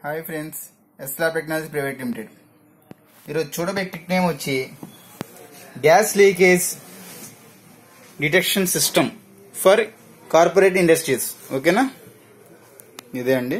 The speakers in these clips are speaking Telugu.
హాయ్ ఫ్రెండ్స్ ఎస్లా టెక్నాలజీ ప్రైవేట్ లిమిటెడ్ ఈరోజు చూడబోయే టెక్ నేమ్ వచ్చి gas leakage detection system for corporate industries ఓకేనా ఇదే అండి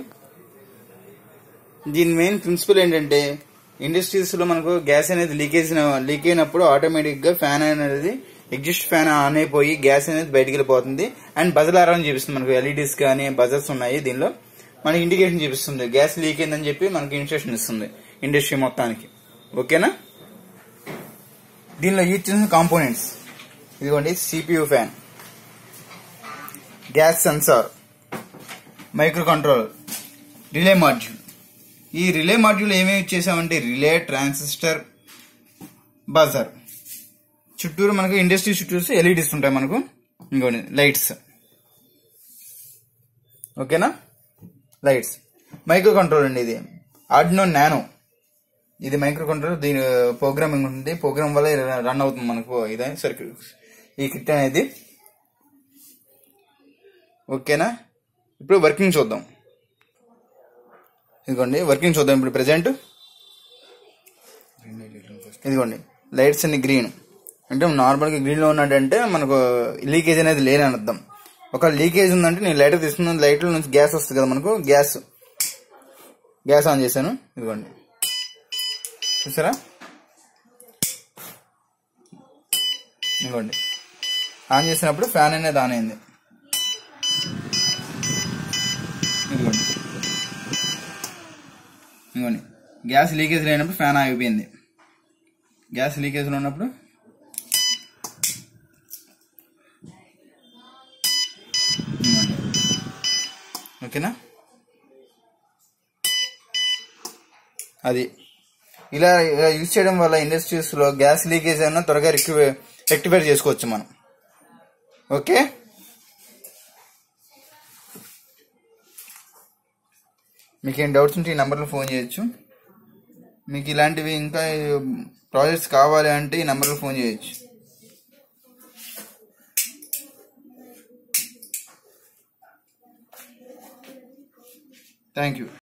దీని మెయిన్ ప్రిన్సిపల్ ఏంటంటే ఇండస్ట్రీస్ లో మనకు గ్యాస్ అనేది లీకేజ్ లీక్ అయినప్పుడు ఆటోమేటిక్ గా ఫ్యాన్ అనేది ఎగ్జిస్ట్ ఫ్యాన్ ఆన్ అయిపోయి గ్యాస్ అనేది బయటికి వెళ్ళిపోతుంది అండ్ బజర్ అలారం చూపిస్తుంది మనకు ఎల్ఈడీస్ కానీ బజర్స్ ఉన్నాయి దీనిలో మనకి ఇండికేషన్ చూపిస్తుంది గ్యాస్ లీక్ అయిందని చెప్పి మనకి ఇన్స్ట్రక్షన్ ఇస్తుంది ఇండస్ట్రీ మొత్తానికి ఓకేనా దీనిలో యూజ్ చేసిన కాంపోనెంట్స్ ఇదిగోండి CPU fan gas sensor micro controller relay module ఈ రిలే మాడ్యూల్ ఏమేమి చేసామంటే రిలే ట్రాన్సిస్టర్ బజర్ చుట్టూరు మనకు ఇండస్ట్రీ చుట్టూరు ఎల్ఈడీస్ ఉంటాయి మనకు ఇంకోటి లైట్స్ ఓకేనా లైట్స్ మైక్రో కంట్రోల్ అండి ఇది ఆర్డినో నానో ఇది మైక్రో కంట్రోల్ దీని ప్రోగ్రామింగ్ ఉంటుంది ప్రోగ్రామ్ వల్ల రన్ అవుతుంది మనకు ఇదే సర్క్యూట్ ఈ కిట్ అనేది ఓకేనా ఇప్పుడు వర్కింగ్ చూద్దాం ఇదిగోండి వర్కింగ్ చూద్దాం ఇప్పుడు ప్రెజెంట్ ఇదిగోండి లైట్స్ అన్ని గ్రీన్ అంటే నార్మల్గా గ్రీన్లో ఉన్నట్టంటే మనకు లీకేజ్ అనేది లేని అని అర్థం ఒక లీకేజ్ ఉందంటే నేను లైటర్ తీసుకున్న లైట్లో నుంచి గ్యాస్ వస్తుంది కదా మనకు గ్యాస్ గ్యాస్ ఆన్ చేశాను ఇదిగోండి చూసారా ఇదిగోండి ఆన్ చేసినప్పుడు ఫ్యాన్ అనేది ఆన్ అయింది ఇదిగోండి ఇదిగోండి గ్యాస్ లీకేజ్ లేనప్పుడు ఫ్యాన్ ఆగిపోయింది గ్యాస్ లీకేజ్లో ఉన్నప్పుడు ఇదిగోండి. ఓకేనా అది ఇలా ఇలా యూజ్ చేయడం వల్ల ఇండస్ట్రీస్ లో గ్యాస్ లీకేజ్ అయినా త్వరగా రెక్టిఫై చేసుకోవచ్చు మనం ఓకే మీకు ఏం డౌట్స్ ఉంటే ఈ నెంబర్లో ఫోన్ చేయొచ్చు మీకు ఇలాంటివి ఇంకా ప్రాజెక్ట్స్ కావాలి అంటే ఈ నెంబర్లో ఫోన్ చేయొచ్చు థ్యాంక్ యూ